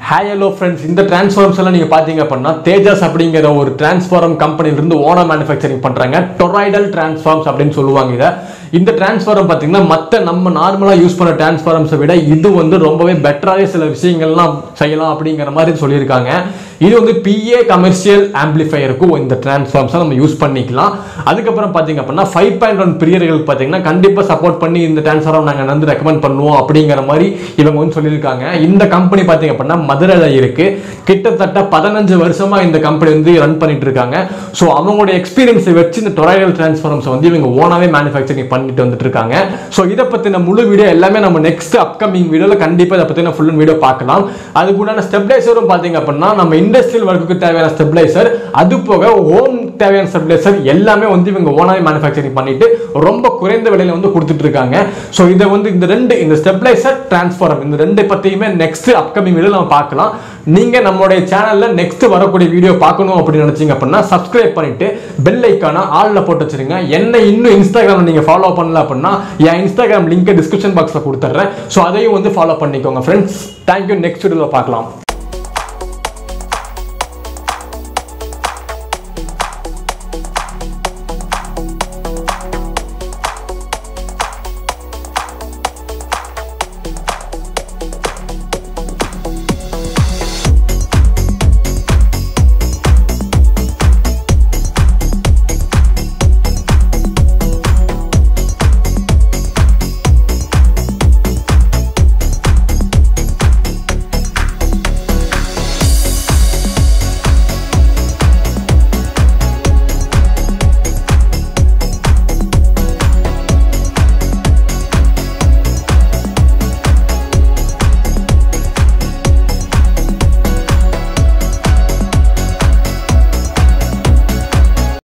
hi hello friends இந்த transforms எல்லாம் நீங்கள் பார்த்தீங்க அப்படின்னா தேஜஸ் அப்படிங்கிற ஒரு டிரான்ஸ்ஃபார்ம் கம்பெனிலிருந்து ஓனா மேனுஃபேக்சரிங் பண்ணுறாங்க டொராய்டல் டிரான்ஸ்ஃபார்ம்ஸ் அப்படின்னு சொல்லுவாங்க இதை இந்த டிரான்ஸ்ஃபார்ம் பார்த்தீங்கன்னா மற்ற நம்ம நார்மலாக யூஸ் பண்ண டிரான்ஸ்ஃபார்ம்ஸை விட இது வந்து ரொம்பவே பெட்டராகவே சில விஷயங்கள்லாம் செய்யலாம் அப்படிங்கிற மாதிரி சொல்லியிருக்காங்க இது வந்து பிஏ கமர்ஷியல் ஆம்பிளிஃபையருக்கும் இந்த டிரான்ஸ்ஃபார்ம்ஸை நம்ம யூஸ் பண்ணிக்கலாம் அதுக்கப்புறம் பார்த்தீங்க அப்படின்னா ஃபைவ் பாயிண்ட் ஒன் பிரியர்களுக்கு பார்த்தீங்கன்னா கண்டிப்பாக சப்போர்ட் பண்ணி இந்த டிரான்ஸ்ஃபார்ம் நாங்கள் வந்து ரெக்கமெண்ட் பண்ணுவோம் அப்படிங்கிற மாதிரி இவங்க வந்து சொல்லியிருக்காங்க இந்த கம்பெனி பார்த்தீங்க அப்படின்னா மதுரையில் இருக்கு கிட்டத்தட்ட பதினஞ்சு வருஷமா இந்த கம்பெனி வந்து ரன் பண்ணிட்டு இருக்காங்க ஸோ அவங்களுடைய எக்ஸ்பீரியன்ஸை வச்சு இந்த டொராய்டல் டிரான்ஸ்ஃபார்ம்ஸ் வந்து இவங்க ஓனாவே மேனுஃபேக்சரிங் பண்ணிட்டு வந்துட்டு இருக்காங்க ஸோ இதை பற்றின முழு வீடியோ எல்லாமே நம்ம நெக்ஸ்ட் அப்கமிங் வீடியோவில் கண்டிப்பாக இதை பற்றின ஃபுல் வீடியோ பார்க்கலாம் அதுக்கு உண்டான ஸ்டெபிளைசரும் பார்த்தீங்க அப்படின்னா நம்ம இண்டஸ்ட்ரியல் ஒர்க்குக்கு தேவையான ஸ்டெபிளைசர் அது போக ஹோம் தேவையான ஸ்டெபிளைசர் எல்லாமே வந்து இவங்க ஓனாவே மேனுஃபேக்சரிங் பண்ணிட்டு ரொம்ப குறைந்த விலையில வந்து கொடுத்துட்டு இருக்காங்க ஸோ இதை வந்து இந்த ரெண்டு இந்த ஸ்டெபிளைசர் டிரான்ஸ்ஃபார்ம் இந்த ரெண்டு பற்றியுமே நெக்ஸ்ட் அப்கமிங் வீடியோ நம்ம பார்க்கலாம் நீங்க நம்மளுடைய சேனல்ல நெக்ஸ்ட் வரக்கூடிய வீடியோ பார்க்கணும் அப்படின்னு நினைச்சீங்க அப்படின்னா சப்ஸ்கிரைப் பண்ணிட்டு பெல் ஐக்கான ஆல்ல போட்டு வச்சிருங்க என்ன இன்னும் இன்ஸ்டாகிராம் நீங்க ஃபாலோ பண்ணல அப்படின்னா என் இன்ஸ்டாகிராம் லிங்க் டிஸ்கிரிப்ஷன் பாக்ஸ்ல கொடுத்துட்றேன் ஸோ அதையும் வந்து ஃபாலோ பண்ணிக்கோங்க ஃப்ரெண்ட்ஸ் தேங்க்யூ நெக்ஸ்ட் வீடியோவில் பார்க்கலாம்